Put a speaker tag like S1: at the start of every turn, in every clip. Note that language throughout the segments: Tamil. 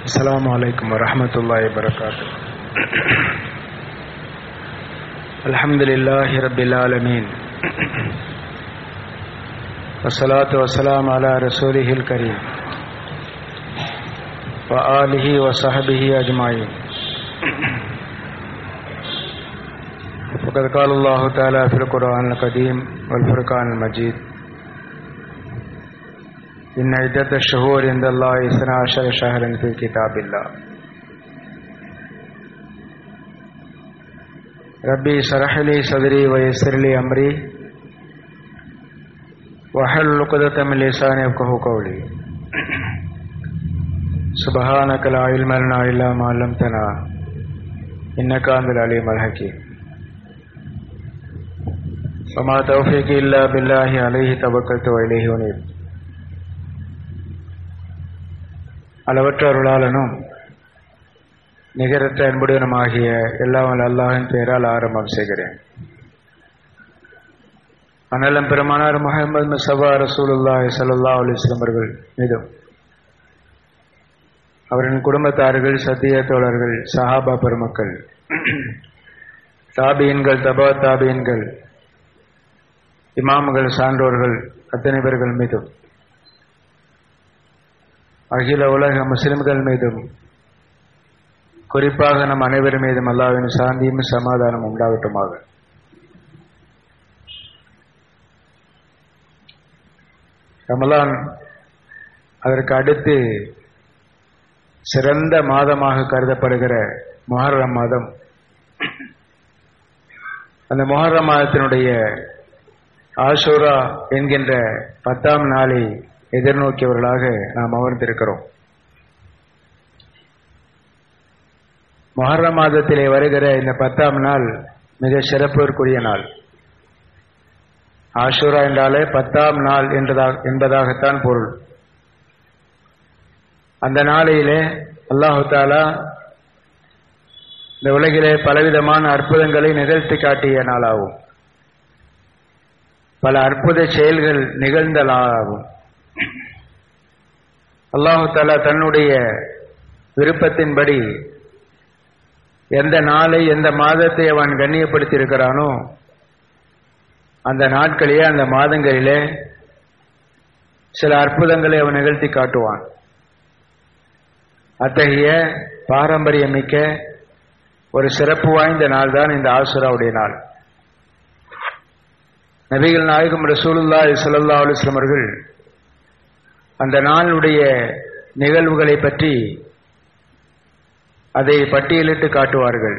S1: السلام عليكم ورحمة الله وبركاته الحمد لله رب العالمين والصلاة والسلام على رسوله الكريم وآله وصحبه أجمعين وقد قال الله تعالى في القرآن القديم والفرقان المجيد إن عدة الشهور عند الله اثنا عشر شهرا في كتاب الله ربي اشرح لي صدري ويسر لي أمري وحل عقدة من لساني يفقهوا قولي سبحانك لا علم لنا إلا ما علمتنا إنك أنت العليم الحكيم وما توفيقي إلا بالله عليه توكلت وإليه أنيب அளவற்ற அருளாளனும் நிகரற்ற அன்புடனுமாகிய எல்லாம் வல்ல அல்லாஹின் பெயரால் ஆரம்பம் செய்கிறேன் அண்ணலம் பெருமானார் முகமது முசபா ரசூலுல்லாஹி சல்லா அலிஸ்லாம் அவர்கள் மீதும் அவரின் குடும்பத்தார்கள் சத்திய தோழர்கள் சஹாபா பெருமக்கள் தாபியன்கள் தபா தாபியன்கள் இமாம்கள் சான்றோர்கள் அத்தனை பேர்கள் மீதும் அகில உலக முஸ்லிம்கள் மீதும் குறிப்பாக நம் அனைவர் மீதும் அல்லாவின் சாந்தியும் சமாதானம் உண்டாகட்டுமாக ரமலான் அதற்கு அடுத்து சிறந்த மாதமாக கருதப்படுகிற மொஹர்ரம் மாதம் அந்த மொஹர்ரம் மாதத்தினுடைய ஆஷோரா என்கின்ற பத்தாம் நாளை எதிர்நோக்கியவர்களாக நாம் அமர்ந்திருக்கிறோம் மொஹர்ர மாதத்திலே வருகிற இந்த பத்தாம் நாள் மிக சிறப்பிற்குரிய நாள் ஆஷூரா என்றாலே பத்தாம் நாள் என்றதாக என்பதாகத்தான் பொருள் அந்த நாளையிலே அல்லாஹு தாலா இந்த உலகிலே பலவிதமான அற்புதங்களை நிகழ்த்தி காட்டிய நாளாகும் பல அற்புத செயல்கள் நிகழ்ந்த நாளாகும் அல்லாஹு தாலா தன்னுடைய விருப்பத்தின்படி எந்த நாளை எந்த மாதத்தை அவன் கண்ணியப்படுத்தி இருக்கிறானோ அந்த நாட்களிலே அந்த மாதங்களிலே சில அற்புதங்களை அவன் நிகழ்த்தி காட்டுவான் அத்தகைய பாரம்பரியமிக்க ஒரு சிறப்பு வாய்ந்த நாள் தான் இந்த ஆசுராவுடைய நாள் நபிகள் நாயகம் ரசூலுல்லா சல்லா அலுவலம் அவர்கள் அந்த நாளுடைய நிகழ்வுகளை பற்றி அதை பட்டியலிட்டு காட்டுவார்கள்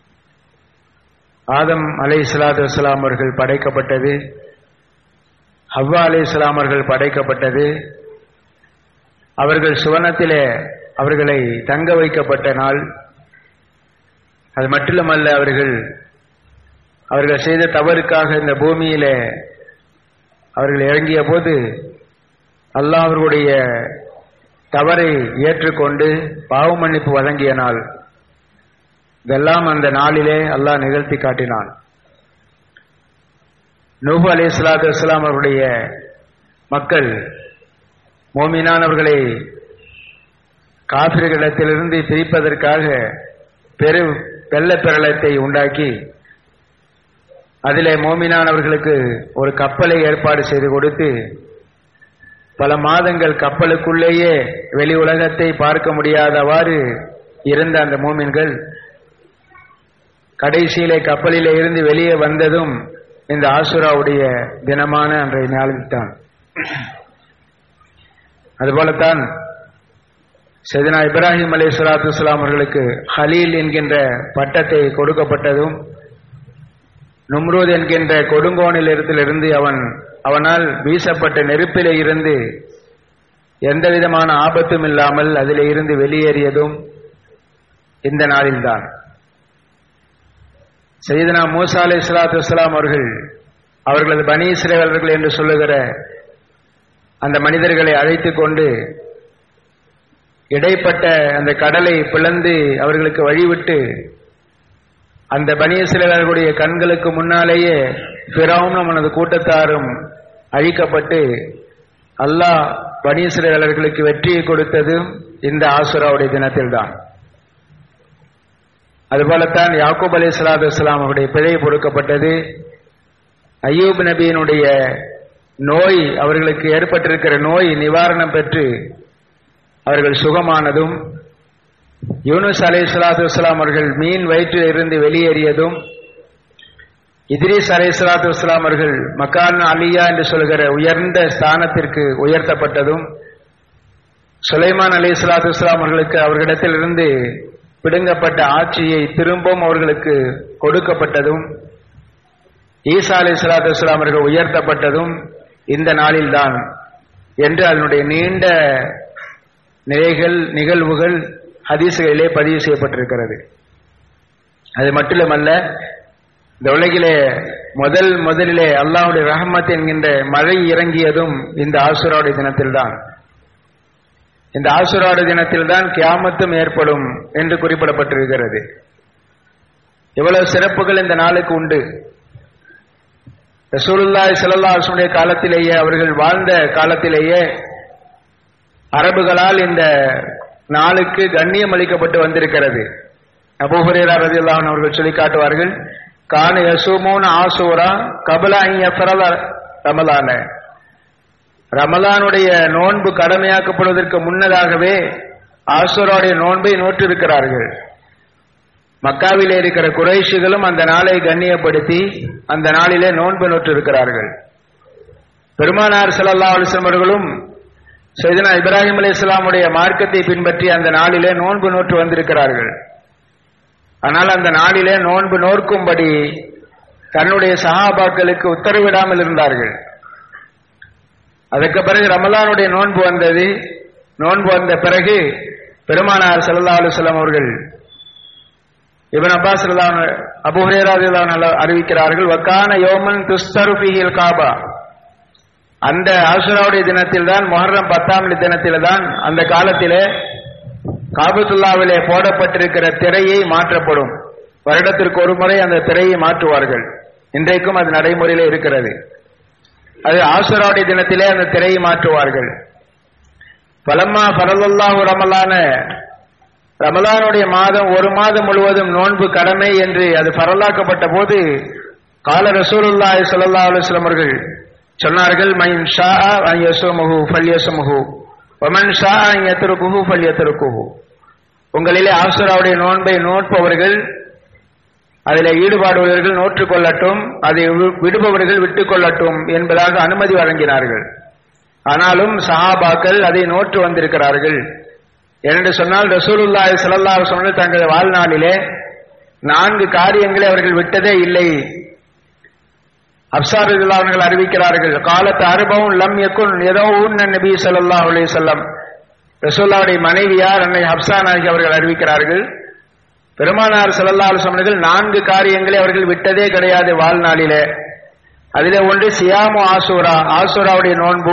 S1: ஆதம் அலை இஸ்லாத்து வலாம் அவர்கள் படைக்கப்பட்டது ஹவ்வா அலை இஸ்லாம் அவர்கள் படைக்கப்பட்டது அவர்கள் சுவனத்திலே அவர்களை தங்க வைக்கப்பட்ட நாள் அது மட்டுமல்ல அவர்கள் அவர்கள் செய்த தவறுக்காக இந்த பூமியிலே அவர்கள் இறங்கிய போது அல்லாஹ் அவர்களுடைய தவறை ஏற்றுக்கொண்டு பாவ மன்னிப்பு வழங்கிய நாள் இதெல்லாம் அந்த நாளிலே அல்லாஹ் நிகழ்த்தி காட்டினான் நூபு அலி இஸ்லாத்து இஸ்லாம் அவருடைய மக்கள் மோமினானவர்களை காபிர்களிடத்திலிருந்து பிரிப்பதற்காக பெரு வெள்ள பிரளத்தை உண்டாக்கி அதிலே மோமினானவர்களுக்கு ஒரு கப்பலை ஏற்பாடு செய்து கொடுத்து பல மாதங்கள் கப்பலுக்குள்ளேயே வெளி உலகத்தை பார்க்க முடியாதவாறு இருந்த அந்த மோமின்கள் கடைசியிலே கப்பலிலே இருந்து வெளியே வந்ததும் இந்த ஆசுராவுடைய தினமான அன்றைய நாளில்தான் அதுபோலத்தான் செதினா இப்ராஹிம் அலி சலாத்து இஸ்லாம் அவர்களுக்கு ஹலீல் என்கின்ற பட்டத்தை கொடுக்கப்பட்டதும் நும்ரூத் என்கின்ற கொடுங்கோனில் இடத்திலிருந்து அவன் அவனால் வீசப்பட்ட நெருப்பிலே இருந்து எந்த விதமான ஆபத்தும் இல்லாமல் அதிலே இருந்து வெளியேறியதும் இந்த நாளில்தான் செய்தனா மூசா அலி இஸ்லாத்து இஸ்லாம் அவர்கள் அவர்களது பனி இஸ்ரேவர்கள் என்று சொல்லுகிற அந்த மனிதர்களை அழைத்து கொண்டு இடைப்பட்ட அந்த கடலை பிளந்து அவர்களுக்கு வழிவிட்டு அந்த பனியசிலர்களுடைய கண்களுக்கு முன்னாலேயே பிறவும் அவனது கூட்டத்தாரும் அழிக்கப்பட்டு அல்லாஹ் பனீஸ்வரர்களுக்கு வெற்றியை கொடுத்ததும் இந்த ஆசுராவுடைய தினத்தில்தான் அதுபோலத்தான் யாக்கூப் அலி சலாத்து வலாம் அவருடைய பிழை பொறுக்கப்பட்டது ஐயூப் நபியினுடைய நோய் அவர்களுக்கு ஏற்பட்டிருக்கிற நோய் நிவாரணம் பெற்று அவர்கள் சுகமானதும் யூனுஸ் அலை சலாத்து வலாம் அவர்கள் மீன் வயிற்றில் இருந்து வெளியேறியதும் இத்ரீஸ் அலை சலாத்து வலாம் அவர்கள் மக்கான் அலியா என்று சொல்கிற உயர்ந்த ஸ்தானத்திற்கு உயர்த்தப்பட்டதும் சுலைமான் அலி சலாத்து வலாம் அவர்களுக்கு அவர்களிடத்திலிருந்து பிடுங்கப்பட்ட ஆட்சியை திரும்பவும் அவர்களுக்கு கொடுக்கப்பட்டதும் ஈசா அலி சலாத்து வலாம் அவர்கள் உயர்த்தப்பட்டதும் இந்த நாளில்தான் என்று அதனுடைய நீண்ட நிலைகள் நிகழ்வுகள் ஹதீசுகளிலே பதிவு செய்யப்பட்டிருக்கிறது அது மட்டுமல்ல இந்த உலகிலே முதல் முதலிலே அல்லாவுடைய ரஹமத் என்கின்ற மழை இறங்கியதும் இந்த ஆசுராவுடைய தினத்தில்தான் இந்த ஆசுராடு தினத்தில்தான் கியாமத்தும் ஏற்படும் என்று குறிப்பிடப்பட்டிருக்கிறது எவ்வளவு சிறப்புகள் இந்த நாளுக்கு உண்டு ரசூலுல்லாய் சல்லாஹுடைய காலத்திலேயே அவர்கள் வாழ்ந்த காலத்திலேயே அரபுகளால் இந்த நாளுக்கு கண்ணியம் அளிக்கப்பட்டு வந்திருக்கிறது அபூஹரேரா ரதியுல்லாஹன் அவர்கள் சொல்லி காட்டுவார்கள் கான யசூமூன் ஆசூரா கபலா ஐயஃபரல ரமலான ரமலானுடைய நோன்பு கடமையாக்கப்படுவதற்கு முன்னதாகவே ஆசூராவுடைய நோன்பை நோற்றிருக்கிறார்கள் மக்காவிலே இருக்கிற குறைஷிகளும் அந்த நாளை கண்ணியப்படுத்தி அந்த நாளிலே நோன்பு நோற்றிருக்கிறார்கள் பெருமானார் சல்லா அலிஸ்லம் அவர்களும் சைதனா இப்ராஹிம் அலி இஸ்லாமுடைய மார்க்கத்தை பின்பற்றி அந்த நாளிலே நோன்பு நோற்று வந்திருக்கிறார்கள் ஆனால் அந்த நாளிலே நோன்பு நோக்கும்படி தன்னுடைய சகாபாக்களுக்கு உத்தரவிடாமல் இருந்தார்கள் அதுக்கு பிறகு ரமலானுடைய நோன்பு வந்தது நோன்பு வந்த பிறகு பெருமானார் சல்லா அலுவலம் அவர்கள் இவன் அப்பாஸ் அபுஹரேராஜ் அறிவிக்கிறார்கள் வக்கான யோமன் துஸ்தருபியில் காபா அந்த ஆசுராவுடைய தினத்தில் தான் மொஹர்ரம் பத்தாம் தினத்தில் தான் அந்த காலத்திலே காபத்துல்லாவிலே போடப்பட்டிருக்கிற திரையை மாற்றப்படும் வருடத்திற்கு ஒரு முறை அந்த திரையை மாற்றுவார்கள் இன்றைக்கும் அது நடைமுறையிலே இருக்கிறது அது ஆசுராவுடைய தினத்திலே அந்த திரையை மாற்றுவார்கள் பலம்மா பரவல்லாஹு ரமலான ரமலானுடைய மாதம் ஒரு மாதம் முழுவதும் நோன்பு கடமை என்று அது பரலாக்கப்பட்ட போது கால ரசூலுல்லாஹி ஸல்லல்லாஹு அலைஹி வஸல்லம் அவர்கள் சொன்னார்கள் மைன் ஷா அன் யசுமுஹு ஃபல்யசுமுஹு வமன் ஷா அன் யத்ருகுஹு ஃபல்யத்ருகுஹு உங்களிலே ஆசுராவுடைய நோன்பை நோட்பவர்கள் அதில் ஈடுபாடுபவர்கள் நோற்றுக் கொள்ளட்டும் அதை விடுபவர்கள் விட்டுக் கொள்ளட்டும் என்பதாக அனுமதி வழங்கினார்கள் ஆனாலும் சஹாபாக்கள் அதை நோற்று வந்திருக்கிறார்கள் என்று சொன்னால் ரசூலுல்லாஹி ஸல்லல்லாஹு அலைஹி வஸல்லம் தங்கள் வாழ்நாளிலே நான்கு காரியங்களை அவர்கள் விட்டதே இல்லை அப்சார் அவர்கள் அறிவிக்கிறார்கள் காலத்து அனுபவம் லம் யக்குன் ஏதோ நபி ஸல்லல்லாஹு அலைஹி வஸல்லம் ரசூல்லாவுடைய மனைவியார் அன்னை ஹப்சா நாயகி அவர்கள் அறிவிக்கிறார்கள் பெருமானார் ஸல்லல்லாஹு அலைஹி வஸல்லம் நான்கு காரியங்களை அவர்கள் விட்டதே கிடையாது வாழ்நாளிலே அதிலே ஒன்று சியாமு ஆசூரா ஆசூராவுடைய நோன்பு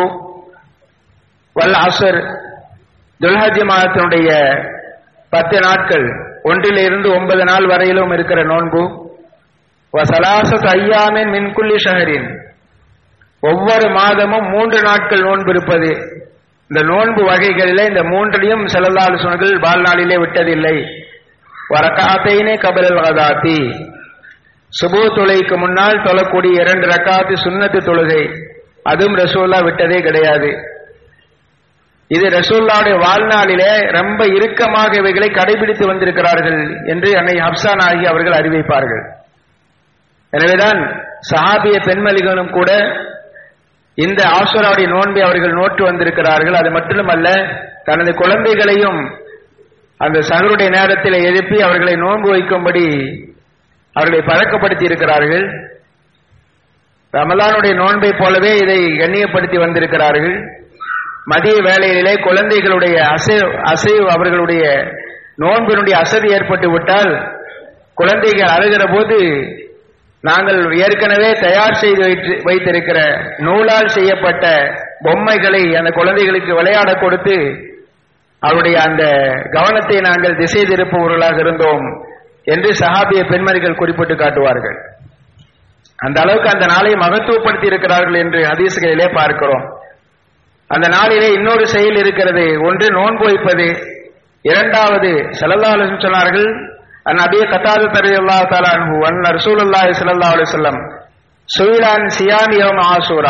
S1: வல் அசர் துல்ஹஜி மாதத்தினுடைய பத்து நாட்கள் ஒன்றிலிருந்து ஒன்பது நாள் வரையிலும் இருக்கிற நோன்பு வசலாசத் ஐயாமின் மின்குள்ளி ஷஹரின் ஒவ்வொரு மாதமும் மூன்று நாட்கள் நோன்பு இருப்பது இந்த நோன்பு வகைகளிலே இந்த மூன்றிலையும் செல்லல்லால் சொன்னர்கள் வாழ்நாளிலே விட்டதில்லை வரக்காத்தைனே கபலல் வகதாத்தி சுபு தொலைக்கு முன்னால் தொழக்கூடிய இரண்டு ரக்காத்து சுண்ணத்து தொழுகை அதுவும் ரசூல்லா விட்டதே கிடையாது இது ரசூல்லாவுடைய வாழ்நாளிலே ரொம்ப இறுக்கமாக இவைகளை கடைபிடித்து வந்திருக்கிறார்கள் என்று அன்னை ஹப்சான் ஆகி அவர்கள் அறிவிப்பார்கள் எனவேதான் சஹாபிய பெண்மணிகளும் கூட இந்த ஆசுராவுடைய நோன்பை அவர்கள் நோட்டு வந்திருக்கிறார்கள் அது மட்டுமல்ல தனது குழந்தைகளையும் அந்த சகருடைய நேரத்தில் எழுப்பி அவர்களை நோன்பு வைக்கும்படி அவர்களை பழக்கப்படுத்தி இருக்கிறார்கள் ரமலானுடைய நோன்பை போலவே இதை கண்ணியப்படுத்தி வந்திருக்கிறார்கள் மதிய வேளையிலே குழந்தைகளுடைய அசைவு அசைவு அவர்களுடைய நோன்பினுடைய அசதி ஏற்பட்டு விட்டால் குழந்தைகள் அழுகிற போது நாங்கள் ஏற்கனவே தயார் செய்து வைத்திருக்கிற நூலால் செய்யப்பட்ட பொம்மைகளை அந்த குழந்தைகளுக்கு விளையாட கொடுத்து அவருடைய அந்த கவனத்தை நாங்கள் திசை திருப்பவர்களாக இருந்தோம் என்று சஹாபிய பெண்மணிகள் குறிப்பிட்டு காட்டுவார்கள் அந்த அளவுக்கு அந்த நாளை மகத்துவப்படுத்தி இருக்கிறார்கள் என்று ஹதீசுகளிலே பார்க்கிறோம் அந்த நாளிலே இன்னொரு செயல் இருக்கிறது ஒன்று நோன்பு வைப்பது இரண்டாவது ஸல்லல்லாஹு சொன்னார்கள் அன் அபி கத்தாது தரியல்லாஹு தஆலா அன்ஹு அன் ரசூலுல்லாஹி ஸல்லல்லாஹு அலைஹி வஸல்லம் சுயிலான் சியாமி யௌம் ஆசூரா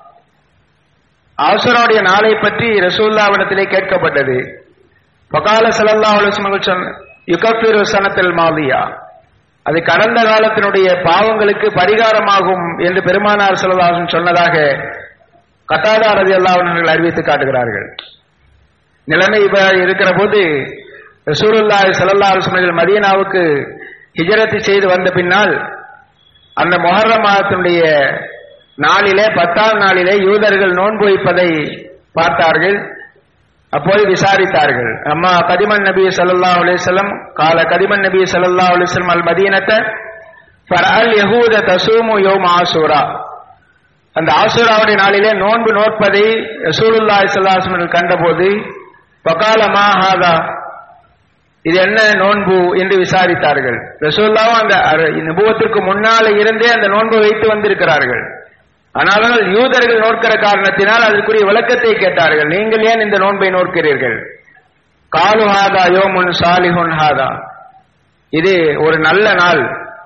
S1: ஆசுராவுடைய நாளை பற்றி ரசூல்லாவிடத்திலே கேட்கப்பட்டது பகால ஸல்லல்லாஹு அலைஹி வஸல்லம் சொன்ன யுகஃபிரு சனத்தில் மாதியா அது கடந்த காலத்தினுடைய பாவங்களுக்கு பரிகாரமாகும் என்று பெருமானார் ஸல்லல்லாஹு சொன்னதாக கத்தாதா ரலியல்லாஹு அன்ஹு அறிவித்து காட்டுகிறார்கள் நிலைமை இப்ப இருக்கிற போது ரசூலுல்லாஹி ஸல்லல்லாஹு அலைஹி வஸல்லம் மதீனாவுக்கு ஹிஜரத்து செய்து வந்த பின்னால் அந்த மொஹர்ரம் மாதத்தினுடைய நாளிலே பத்தாம் நாளிலே யூதர்கள் நோன்பு வைப்பதை பார்த்தார்கள் அப்போது விசாரித்தார்கள் அம்மா கதிமன் நபி ஸல்லல்லாஹு அலைஹி வஸல்லம் கால கதிமன் நபி ஸல்லல்லாஹு அலைஹி வஸல்லம் அல் மதீனத்த ஃபரஅல் யஹூத தசூமு யௌம் ஆசூரா அந்த ஆசூராவுடைய நாளிலே நோன்பு நோற்பதை ரசூலுல்லாஹி ஸல்லல்லாஹு அலைஹி வஸல்லம் கண்டபோது வகால மா ஹாதா இது என்ன நோன்பு என்று விசாரித்தார்கள் ரசூல்லாவும் அந்த நுபுவத்திற்கு முன்னால இருந்தே அந்த நோன்பு வைத்து வந்திருக்கிறார்கள் ஆனாலும் யூதர்கள் நோக்கிற காரணத்தினால் அதற்குரிய விளக்கத்தை கேட்டார்கள் நீங்கள் ஏன் இந்த நோன்பை நோக்கிறீர்கள் காலு ஹாதா யோமுன் சாலிஹுன் ஹாதா இது ஒரு நல்ல நாள்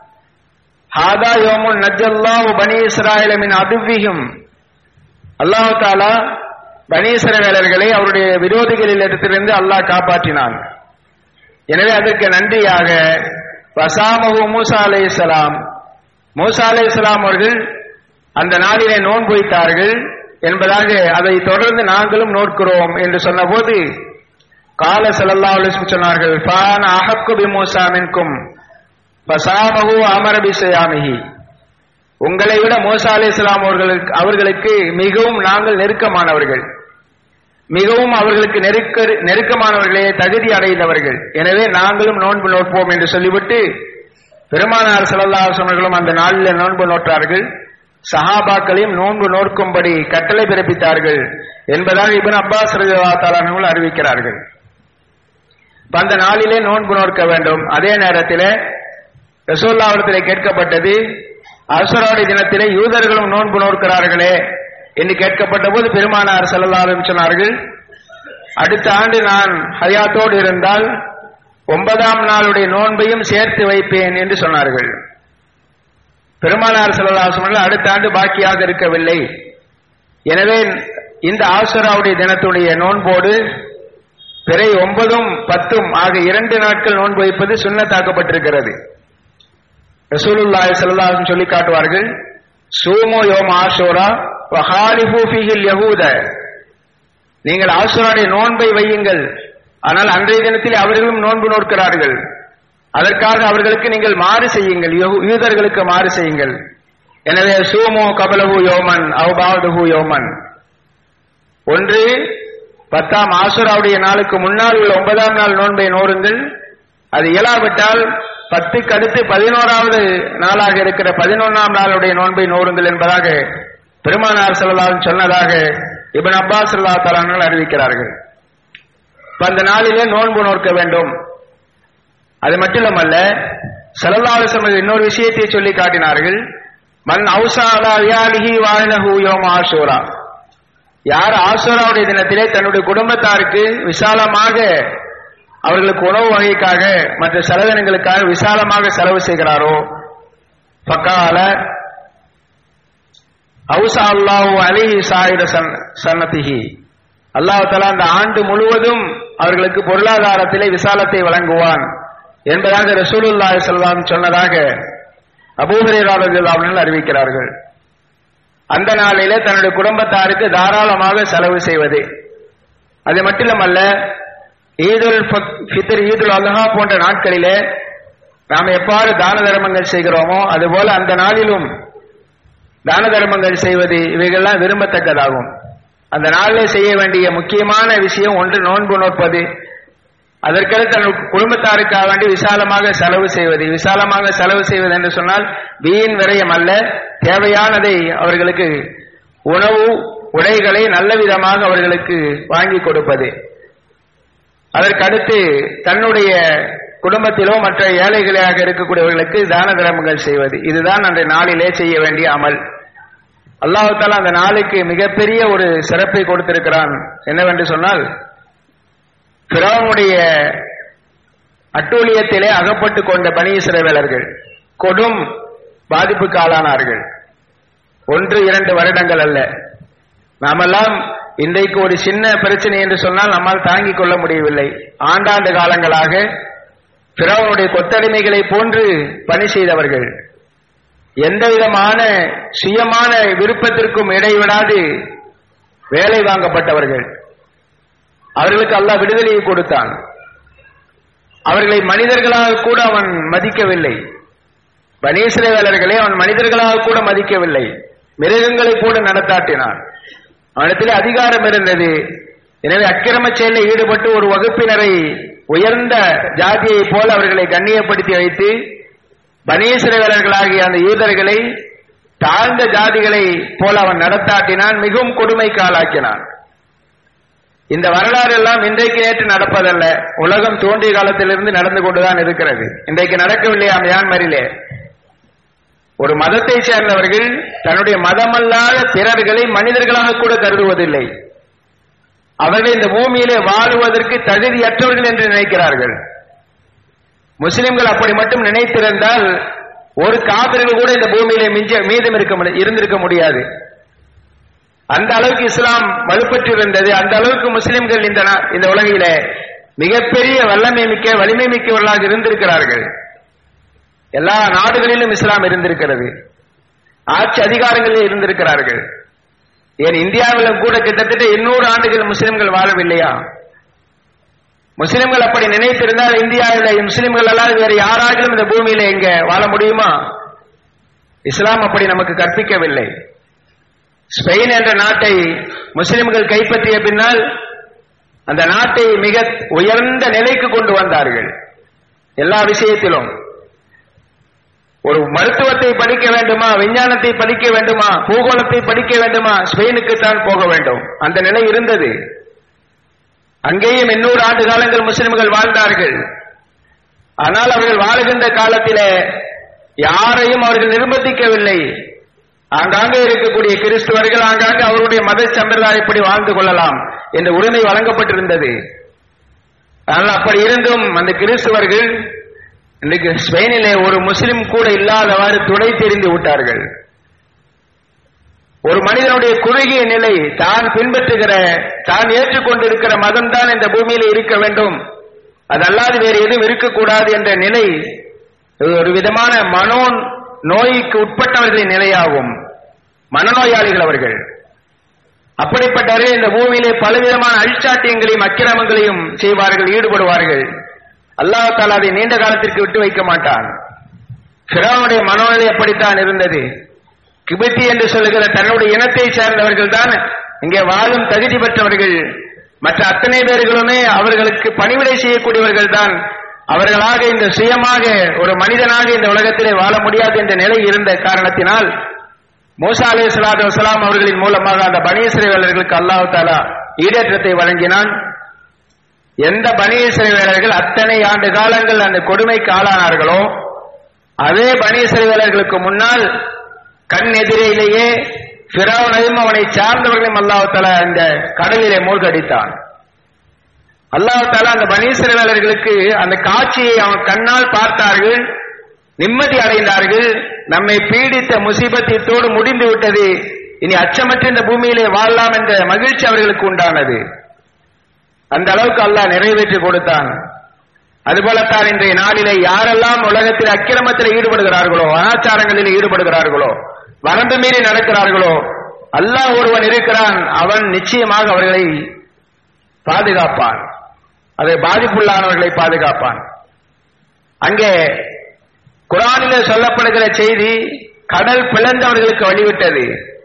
S1: ஹாதா யோமுன் நஜ்ஜல்லாஹு பனி இஸ்ராயலமின் அதுவியும் அல்லாஹு தாலா பனி இஸ்ரவேலர்களை அவருடைய விரோதிகளில் இடத்திலிருந்து அல்லாஹ் காப்பாற்றினான் எனவே அதற்கு நன்றியாக வசாமஹு மூசா அலை இஸ்லாம் மூசா அலை இஸ்லாம் அவர்கள் அந்த நாளிலே நோன்பு வைத்தார்கள் என்பதாக அதை தொடர்ந்து நாங்களும் நோக்கிறோம் என்று சொன்னபோது கால சல்லல்லா அலிஸ்லம் சொன்னார்கள் ஃபான அஹக்கு பி மூசா மின்கும் பசாமஹு அமரபி சயாமிஹி உங்களை விட மூசா அலி இஸ்லாம் அவர்களுக்கு அவர்களுக்கு மிகவும் நாங்கள் நெருக்கமானவர்கள் மிகவும் அவர்களுக்கு நெருக்க நெருக்கமானவர்களே தகுதி அடைந்தவர்கள் எனவே நாங்களும் நோன்பு நோட்போம் என்று சொல்லிவிட்டு பெருமானார் சல்லல்லா அவர்களும் அந்த நாளில் நோன்பு நோற்றார்கள் சஹாபாக்களையும் நோன்பு நோக்கும்படி கட்டளை பிறப்பித்தார்கள் என்பதாக இபின் அப்பாஸ் தாலானவர்கள் அறிவிக்கிறார்கள் அந்த நாளிலே நோன்பு நோக்க வேண்டும் அதே நேரத்திலே ரசோல்லாவிடத்திலே கேட்கப்பட்டது அசுராடி தினத்திலே யூதர்களும் நோன்பு நோக்கிறார்களே என்று கேட்கப்பட்ட போது பெருமானார் செல்லலாலும் சொன்னார்கள் அடுத்த ஆண்டு நான் ஹயாத்தோடு இருந்தால் ஒன்பதாம் நாளுடைய நோன்பையும் சேர்த்து வைப்பேன் என்று சொன்னார்கள் பெருமானார் செல்லலாசம் அடுத்த ஆண்டு பாக்கியாக இருக்கவில்லை எனவே இந்த ஆசுராவுடைய தினத்துடைய நோன்போடு பிறை ஒன்பதும் பத்தும் ஆக இரண்டு நாட்கள் நோன்பு வைப்பது சுண்ணத்தாக்கப்பட்டிருக்கிறது ரசூலுல்லாய் செல்லாசம் சொல்லி காட்டுவார்கள் சூமோ யோம் ஆஷோரா வஹாலிஃபு ஃபீஹில் யஹூத நீங்கள் ஆசுராடைய நோன்பை வையுங்கள் ஆனால் அன்றைய தினத்தில் அவர்களும் நோன்பு நோக்கிறார்கள் அதற்காக அவர்களுக்கு நீங்கள் மாறு செய்யுங்கள் யூதர்களுக்கு மாறு செய்யுங்கள் எனவே சூமோ கபலஹு யோமன் அவுபாவதுஹு யோமன் ஒன்று பத்தாம் ஆசுராவுடைய நாளுக்கு முன்னால் உள்ள ஒன்பதாம் நாள் நோன்பை நோருங்கள் அது இயலாவிட்டால் பத்துக்கு அடுத்து பதினோராவது நாளாக இருக்கிற பதினொன்றாம் நாளுடைய நோன்பை நோருங்கள் என்பதாக பெருமானார் செல்லலாம் சொன்னதாக இபன் அப்பாஸ் அல்லா தலான்கள் அறிவிக்கிறார்கள் அந்த நாளிலே நோன்பு நோக்க வேண்டும் அது மட்டுமல்ல செல்லல்லாசம் இன்னொரு விஷயத்தை சொல்லி காட்டினார்கள் மண் அவுசாலா வியாலிஹி வாழ்நஹு யோம் ஆசூரா யார் ஆசூராவுடைய தினத்திலே தன்னுடைய குடும்பத்தாருக்கு விசாலமாக அவர்களுக்கு உணவு வகைக்காக மற்ற செலவினங்களுக்காக விசாலமாக செலவு செய்கிறாரோ பக்கால அவுசா அல்லாஹு அலிஹி சாயிர சன்னதிஹி அல்லாஹ் தலா அந்த ஆண்டு முழுவதும் அவர்களுக்கு பொருளாதாரத்திலே விசாலத்தை வழங்குவான் என்பதாக ரசூலுல்லாஹி செல்வாம் சொன்னதாக அபூஹரேராளர்கள் அறிவிக்கிறார்கள் அந்த நாளிலே தன்னுடைய குடும்பத்தாருக்கு தாராளமாக செலவு செய்வது அது மட்டுமல்ல ஈதுல் ஃபித்ர் ஈதுல் அல்ஹா போன்ற நாட்களிலே நாம் எவ்வாறு தான தர்மங்கள் செய்கிறோமோ அதுபோல அந்த நாளிலும் தான தர்மங்கள் செய்வது இவைகள்லாம் விரும்பத்தக்கதாகும் அந்த நாளில் செய்ய வேண்டிய முக்கியமான விஷயம் ஒன்று நோன்பு நோற்பது அதற்கடுத்து தன் குடும்பத்தாருக்காக வேண்டி விசாலமாக செலவு செய்வது விசாலமாக செலவு செய்வது என்று சொன்னால் வீண் விரயம் அல்ல தேவையானதை அவர்களுக்கு உணவு உடைகளை நல்ல விதமாக அவர்களுக்கு வாங்கி கொடுப்பது அதற்கடுத்து தன்னுடைய குடும்பத்திலோ மற்ற ஏழைகளாக இருக்கக்கூடியவர்களுக்கு தான தர்மங்கள் செய்வது இதுதான் அன்றைய நாளிலே செய்ய வேண்டிய அமல் அல்லாஹால அந்த நாளுக்கு மிகப்பெரிய ஒரு சிறப்பை கொடுத்திருக்கிறான் என்னவென்று சொன்னால் பிறவனுடைய அட்டூழியத்திலே அகப்பட்டு கொண்ட பனி இஸ்ரவேலர்கள் கொடும் பாதிப்புக்கு ஆளானார்கள் ஒன்று இரண்டு வருடங்கள் அல்ல நாமெல்லாம் இன்றைக்கு ஒரு சின்ன பிரச்சனை என்று சொன்னால் நம்மால் தாங்கிக் கொள்ள முடியவில்லை ஆண்டாண்டு காலங்களாக பிறவனுடைய கொத்தடிமைகளை போன்று பணி செய்தவர்கள் எந்த விதமான சுயமான விருப்பத்திற்கும் இடைவிடாது வேலை வாங்கப்பட்டவர்கள் அவர்களுக்கு அல்லாஹ் விடுதலையை கொடுத்தான் அவர்களை மனிதர்களாக கூட அவன் மதிக்கவில்லை பனீஸ்ரவேலர்களை அவன் மனிதர்களாக கூட மதிக்கவில்லை மிருகங்களை கூட நடத்தாட்டினான் அவனிடத்தில் அதிகாரம் இருந்தது எனவே அக்கிரம செயலில் ஈடுபட்டு ஒரு வகுப்பினரை உயர்ந்த ஜாதியைப் போல அவர்களை கண்ணியப்படுத்தி வைத்து பனீஸ்ரவேலர்களாகிய அந்த யூதர்களை தாழ்ந்த ஜாதிகளை போல அவன் நடத்தாட்டினான் மிகவும் கொடுமைக்கு ஆளாக்கினான் இந்த வரலாறு எல்லாம் இன்றைக்கு நேற்று நடப்பதல்ல உலகம் தோன்றிய காலத்திலிருந்து நடந்து கொண்டுதான் இருக்கிறது இன்றைக்கு நடக்கவில்லையா மியான்மரிலே ஒரு மதத்தை சேர்ந்தவர்கள் தன்னுடைய மதமல்லாத பிறர்களை மனிதர்களாக கூட கருதுவதில்லை அவர்கள் இந்த பூமியிலே வாழுவதற்கு தகுதியற்றவர்கள் என்று நினைக்கிறார்கள் முஸ்லிம்கள் அப்படி மட்டும் நினைத்திருந்தால் ஒரு காபிர்கள் கூட இந்த பூமியிலே மிஞ்ச மீதம் இருக்க முடி- இருந்திருக்க முடியாது அந்த அளவுக்கு இஸ்லாம் வலுப்பெற்று இருந்தது அந்த அளவுக்கு முஸ்லிம்கள் இந்த நா- இந்த உலகில மிகப்பெரிய வல்லமை மிக்க வலிமை மிக்கவர்களாக இருந்திருக்கிறார்கள் எல்லா நாடுகளிலும் இஸ்லாம் இருந்திருக்கிறது ஆட்சி அதிகாரங்களில் இருந்திருக்கிறார்கள் ஏன் இந்தியாவிலும் கூட கிட்டத்தட்ட எண்ணூறு ஆண்டுகள் முஸ்லிம்கள் வாழவில்லையா முஸ்லிம்கள் அப்படி நினைத்திருந்தால் இந்தியாவில் முஸ்லிம்கள் அல்லாது வேறு யாராகிலும் இந்த பூமியில இங்க வாழ முடியுமா இஸ்லாம் அப்படி நமக்கு கற்பிக்கவில்லை ஸ்பெயின் என்ற நாட்டை முஸ்லிம்கள் கைப்பற்றிய பின்னால் அந்த நாட்டை மிக உயர்ந்த நிலைக்கு கொண்டு வந்தார்கள் எல்லா விஷயத்திலும் ஒரு மருத்துவத்தை படிக்க வேண்டுமா விஞ்ஞானத்தை படிக்க வேண்டுமா பூகோளத்தை படிக்க வேண்டுமா ஸ்பெயினுக்கு தான் போக வேண்டும் அந்த நிலை இருந்தது அங்கேயும் எண்ணூறு ஆண்டு காலங்கள் முஸ்லிம்கள் வாழ்ந்தார்கள் ஆனால் அவர்கள் வாழுகின்ற காலத்திலே யாரையும் அவர்கள் நிர்பந்திக்கவில்லை ஆங்காங்கே இருக்கக்கூடிய கிறிஸ்துவர்கள் ஆங்காங்கே அவருடைய மத சம்பிரதாயப்படி வாழ்ந்து கொள்ளலாம் என்ற உரிமை வழங்கப்பட்டிருந்தது ஆனால் அப்படி இருந்தும் அந்த கிறிஸ்துவர்கள் இன்றைக்கு ஸ்பெயினிலே ஒரு முஸ்லிம் கூட இல்லாதவாறு துணை தெரிந்து விட்டார்கள் ஒரு மனிதனுடைய குறுகிய நிலை தான் பின்பற்றுகிற தான் ஏற்றுக்கொண்டிருக்கிற மதம் தான் இந்த பூமியில இருக்க வேண்டும் அதல்லாது வேறு எதுவும் இருக்கக்கூடாது என்ற நிலை இது ஒரு விதமான மனோ நோய்க்கு உட்பட்டவர்களின் நிலையாகும் மனநோயாளிகள் அவர்கள் அப்படிப்பட்டவர்கள் இந்த பூமியிலே பலவிதமான அழிச்சாட்டியங்களையும் அக்கிரமங்களையும் செய்வார்கள் ஈடுபடுவார்கள் அல்லாஹ் தாலா அதை நீண்ட காலத்திற்கு விட்டு வைக்க மாட்டான் பிறவனுடைய மனோநிலை அப்படித்தான் இருந்தது கிபித்தி என்று சொல்லுகிற தன்னுடைய இனத்தை சேர்ந்தவர்கள் தான் இங்கே வாழும் தகுதி பெற்றவர்கள் மற்ற அத்தனை பேர்களுமே அவர்களுக்கு பணிவிடை செய்யக்கூடியவர்கள் தான் அவர்களாக இந்த சுயமாக ஒரு மனிதனாக இந்த உலகத்திலே வாழ முடியாது என்ற நிலை இருந்த காரணத்தினால் மூசா அலி சலாத்து வசலாம் அவர்களின் மூலமாக அந்த பனீஸ்வரர்களுக்கு அல்லாஹ் தாலா ஈடேற்றத்தை வழங்கினான் எந்த பனீஸ்வரர்கள் அத்தனை ஆண்டு காலங்கள் அந்த கொடுமைக்கு ஆளானார்களோ அதே பனீஸ்வரர்களுக்கு முன்னால் கண் எதிரிலேயே பிறவனையும் அவனை சார்ந்தவர்களையும் அல்லாஹ் தாலா இந்த கடலிலே மூழ்கடித்தான் அல்லாஹ் தாலா அந்த பனீஸ்வரர்களுக்கு அந்த காட்சியை அவன் கண்ணால் பார்த்தார்கள் நிம்மதி அடைந்தார்கள் நம்மை பீடித்த முசீபத்தியத்தோடு முடிந்து விட்டது இனி அச்சமற்ற இந்த பூமியிலே வாழலாம் என்ற மகிழ்ச்சி அவர்களுக்கு உண்டானது அந்த அளவுக்கு அல்லாஹ் நிறைவேற்றி கொடுத்தான் அதுபோலத்தான் இன்றைய நாளிலே யாரெல்லாம் உலகத்தில் அக்கிரமத்தில் ஈடுபடுகிறார்களோ அனாச்சாரங்களில் ஈடுபடுகிறார்களோ வரம்பு மீறி நடக்கிறார்களோ அல்லாஹ் ஒருவன் இருக்கிறான் அவன் நிச்சயமாக அவர்களை பாதுகாப்பான் அதை பாதிப்புள்ளானவர்களை பாதுகாப்பான் அங்கே குரானிலே சொல்லப்படுகிற செய்தி கடல் பிளந்தவர்களுக்கு வழிவிட்டது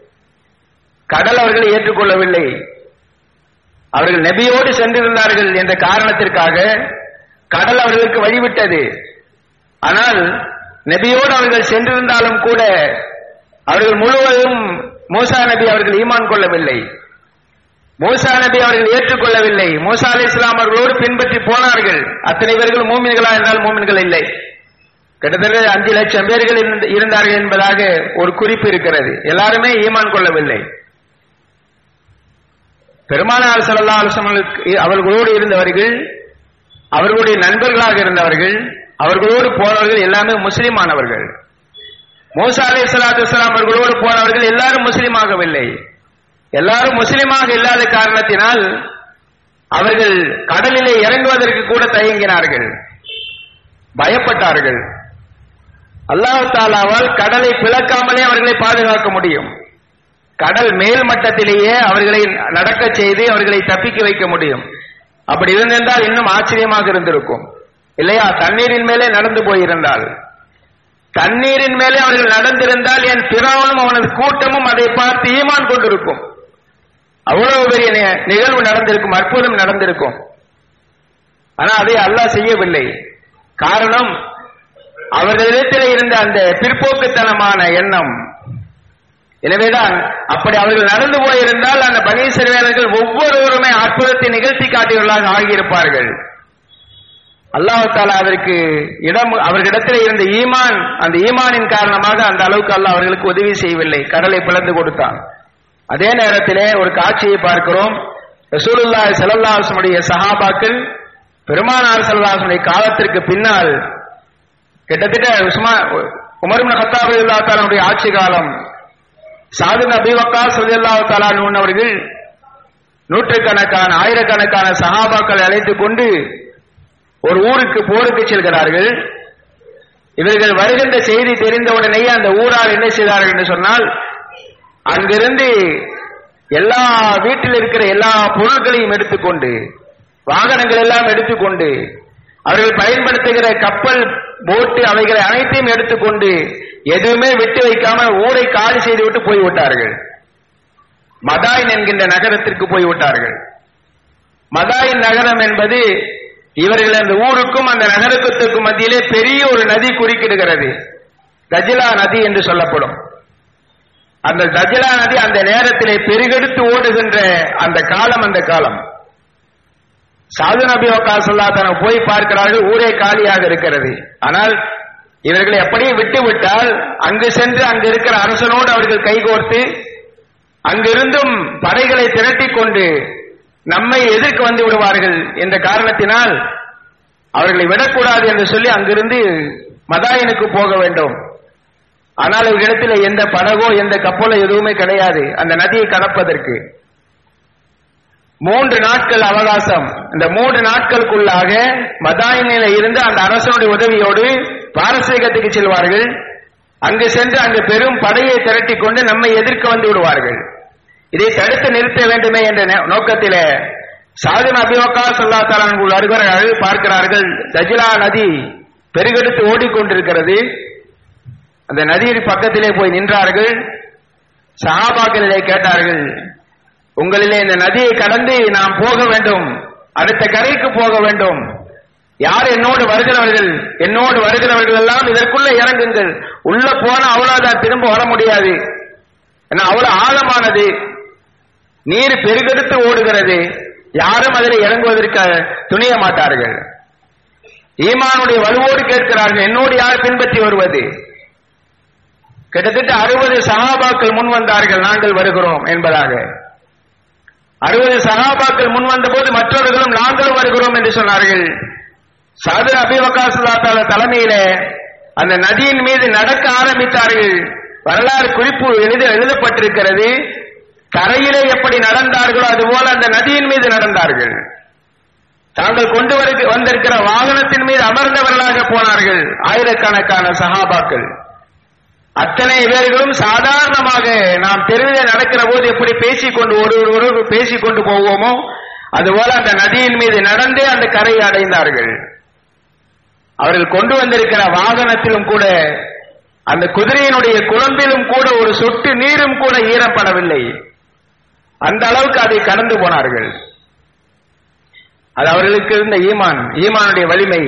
S1: கடல் அவர்களை ஏற்றுக்கொள்ளவில்லை அவர்கள் நபியோடு சென்றிருந்தார்கள் என்ற காரணத்திற்காக கடல் அவர்களுக்கு வழிவிட்டது ஆனால் நபியோடு அவர்கள் சென்றிருந்தாலும் கூட அவர்கள் முழுவதும் மூசா நபி அவர்கள் ஈமான் கொள்ளவில்லை மூசா நபி அவர்கள் ஏற்றுக்கொள்ளவில்லை மூசா அலி இஸ்லாம் அவர்களோடு பின்பற்றி போனார்கள் அத்தனை பேர்கள் மூமின்களா என்றால் மூமின்கள் இல்லை கிட்டத்தட்ட அஞ்சு லட்சம் பேர்கள் இருந்த- இருந்தார்கள் என்பதாக ஒரு குறிப்பு இருக்கிறது எல்லாருமே ஈமான் கொள்ளவில்லை பெருமானார் ஸல்லல்லாஹு அலைஹி வஸல்லம் அவர்களோடு இருந்தவர்கள் அவர்களுடைய நண்பர்களாக இருந்தவர்கள் அவர்களோடு போனவர்கள் எல்லாமே முஸ்லிமானவர்கள் மூசா அலை சலாத்து அவர்களோடு போனவர்கள் எல்லாரும் முஸ்லீம் ஆகவில்லை எல்லாரும் முஸ்லீமாக இல்லாத காரணத்தினால் அவர்கள் கடலிலே இறங்குவதற்கு கூட தயங்கினார்கள் பயப்பட்டார்கள் அல்லாஹ் தாலாவால் கடலை பிளக்காமலே அவர்களை பாதுகாக்க முடியும் கடல் மேல் மட்டத்திலேயே அவர்களை நடக்க செய்து அவர்களை தப்பிக்க வைக்க முடியும் அப்படி இருந்திருந்தால் இன்னும் ஆச்சரியமாக இருந்திருக்கும் இல்லையா தண்ணீரின் மேலே நடந்து போயிருந்தால் தண்ணீரின் மேலே அவர்கள் நடந்திருந்தால் என் பிறவனும் அவனது கூட்டமும் அதை பார்த்து ஈமான் கொண்டிருக்கும் அவ்வளவு பெரிய நி- நிகழ்வு நடந்திருக்கும் அற்புதம் நடந்திருக்கும் ஆனா அதை அல்லாஹ் செய்யவில்லை காரணம் அவர்களிடத்தில் இருந்த அந்த பிற்போக்குத்தனமான எண்ணம் எனவேதான் அப்படி அவர்கள் நடந்து போயிருந்தால் அந்த பகீஸ்வரர்கள் ஒவ்வொருவருமே அற்புதத்தை நிகழ்த்தி காட்டியவர்களாக ஆகியிருப்பார்கள் அல்லாஹால அதற்கு இடம் அவர்களிடத்தில் இருந்த ஈமான் அந்த ஈமானின் காரணமாக அந்த அளவுக்கு அல்லாஹ் அவர்களுக்கு உதவி செய்யவில்லை கடலை பிளந்து கொடுத்தான் அதே நேரத்திலே ஒரு காட்சியை பார்க்கிறோம் ரசூலுல்லாஹி ஸல்லல்லாஹு அலைஹி வஸல்லம் சஹாபாக்கள் பெருமானார் ஸல்லல்லாஹு அலைஹி வஸல்லம் காலத்திற்கு பின்னால் கிட்டத்தட்ட உஸ்மா உமர் இப்னு கத்தாப் ரலியல்லாஹு தஆலாவுடைய ஆட்சி காலம் சாது நபி வக்காஸ் ரலியல்லாஹு தஆலா அன்ஹு அவர்கள் நூற்றுக்கணக்கான ஆயிரக்கணக்கான சஹாபாக்களை அழைத்துக் கொண்டு ஒரு ஊருக்கு போருக்கு செல்கிறார்கள் இவர்கள் வருகின்ற செய்தி தெரிந்தவுடனேயே அந்த ஊரார் என்ன செய்தார்கள் என்று சொன்னால் அங்கிருந்து எல்லா வீட்டில் இருக்கிற எல்லா பொருட்களையும் எடுத்துக்கொண்டு வாகனங்கள் எல்லாம் எடுத்துக்கொண்டு அவர்கள் பயன்படுத்துகிற கப்பல் போட்டு அவைகளை அனைத்தையும் எடுத்துக்கொண்டு எதுவுமே விட்டு வைக்காமல் ஊரை காலி செய்துவிட்டு போய்விட்டார்கள் மதாயின் என்கின்ற நகரத்திற்கு போய்விட்டார்கள் மதாயின் நகரம் என்பது இவர்கள் அந்த ஊருக்கும் அந்த நகரத்துக்கும் மத்தியிலே பெரிய ஒரு நதி குறுக்கிடுகிறது கஜிலா நதி என்று சொல்லப்படும் அந்த கஜிலா நதி அந்த நேரத்திலே பெருகெடுத்து ஓடுகின்ற அந்த காலம் அந்த காலம் சாது நபி வக்காசல்லா தனக்கு போய் பார்க்கிறார்கள் ஊரே காலியாக இருக்கிறது ஆனால் இவர்களை அப்படியே விட்டு விட்டால் அங்கு சென்று அங்கு இருக்கிற அரசனோடு அவர்கள் கைகோர்த்து அங்கிருந்தும் படைகளை திரட்டிக் கொண்டு நம்மை எதிர்க்க வந்து விடுவார்கள் என்ற காரணத்தினால் அவர்களை விடக்கூடாது என்று சொல்லி அங்கிருந்து மதாயனுக்கு போக வேண்டும் ஆனால் இவ்விடத்தில் எந்த படகோ எந்த கப்பலோ எதுவுமே கிடையாது அந்த நதியை கடப்பதற்கு மூன்று நாட்கள் அவகாசம் இந்த மூன்று நாட்களுக்குள்ளாக மதாயினில இருந்து அந்த அரசனுடைய உதவியோடு பாரசீகத்துக்கு செல்வார்கள் அங்கு சென்று அங்கு பெரும் படையை திரட்டிக் கொண்டு நம்மை எதிர்க்க வந்து விடுவார்கள் இதை தடுத்து நிறுத்த வேண்டுமே என்ற நே- நோக்கத்திலே சாதன அபிவக்கா சொல்லா தலான் வருகிறார்கள் பார்க்கிறார்கள் தஜிலா நதி பெருகெடுத்து ஓடிக்கொண்டிருக்கிறது அந்த நதியின் பக்கத்திலே போய் நின்றார்கள் சஹாபாக்களிலே கேட்டார்கள் உங்களிலே இந்த நதியை கடந்து நாம் போக வேண்டும் அடுத்த கரைக்கு போக வேண்டும் யார் என்னோடு வருகிறவர்கள் என்னோடு வருகிறவர்கள் எல்லாம் இதற்குள்ள இறங்குங்கள் உள்ள போன அவ்வளவுதான் திரும்ப வர முடியாது ஏன்னா அவ்வளவு ஆழமானது நீர் பெருகெடுத்து ஓடுகிறது யாரும் அதில் இறங்குவதற்கு துணிய மாட்டார்கள் ஈமானுடைய வலுவோடு கேட்கிறார்கள் என்னோடு யார் பின்பற்றி வருவது கிட்டத்தட்ட அறுபது சகாபாக்கள் முன் வந்தார்கள் நாங்கள் வருகிறோம் என்பதாக அறுபது சகாபாக்கள் முன் வந்த போது மற்றவர்களும் நாங்களும் வருகிறோம் என்று சொன்னார்கள் சாது அபிவகாசுதாத்தால தலைமையில அந்த நதியின் மீது நடக்க ஆரம்பித்தார்கள் வரலாறு குறிப்பு எழுத எழுதப்பட்டிருக்கிறது கரையிலே எப்படி நடந்தார்களோ அதுபோல அந்த நதியின் மீது நடந்தார்கள் தாங்கள் கொண்டு வருக- வந்திருக்கிற வாகனத்தின் மீது அமர்ந்தவர்களாக போனார்கள் ஆயிரக்கணக்கான சகாபாக்கள் அத்தனை பேர்களும் சாதாரணமாக நாம் தெருவிலே நடக்கிற போது எப்படி பேசிக்கொண்டு ஒருவரோடு பேசிக்கொண்டு போவோமோ அதுபோல அந்த நதியின் மீது நடந்தே அந்த கரையை அடைந்தார்கள் அவர்கள் கொண்டு வந்திருக்கிற வாகனத்திலும் கூட அந்த குதிரையினுடைய குழம்பிலும் கூட ஒரு சொட்டு நீரும் கூட ஈரப்படவில்லை அந்த அளவுக்கு அதை கடந்து போனார்கள் அது அவர்களுக்கு இருந்த ஈமான் ஈமானுடைய வலிமை